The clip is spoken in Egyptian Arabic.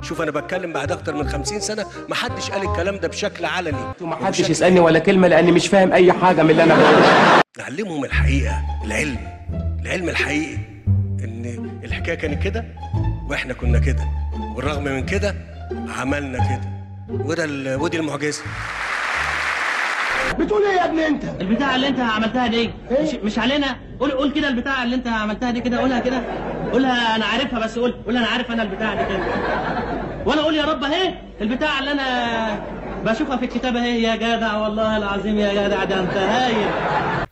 شوف انا بتكلم بعد اكتر من خمسين سنه ما حدش قال الكلام ده بشكل علني وما حدش يسالني ولا كلمه لاني مش فاهم اي حاجه من اللي انا بقوله نعلمهم الحقيقه العلم العلم الحقيقي ان الحكايه كانت كده واحنا كنا كده والرغم من كده عملنا كده وده ال- ودي المعجزه بتقول ايه يا ابني انت البتاعة اللي انت عملتها دي مش, مش علينا قول قول كده البتاعة اللي انت عملتها دي كده قولها كده قولها انا عارفها بس قول قول انا عارف انا البتاعة دي كده وانا اقول يا رب اهي البتاعة اللي انا بشوفها في الكتاب اهي يا جدع والله العظيم يا جدع ده انت هايل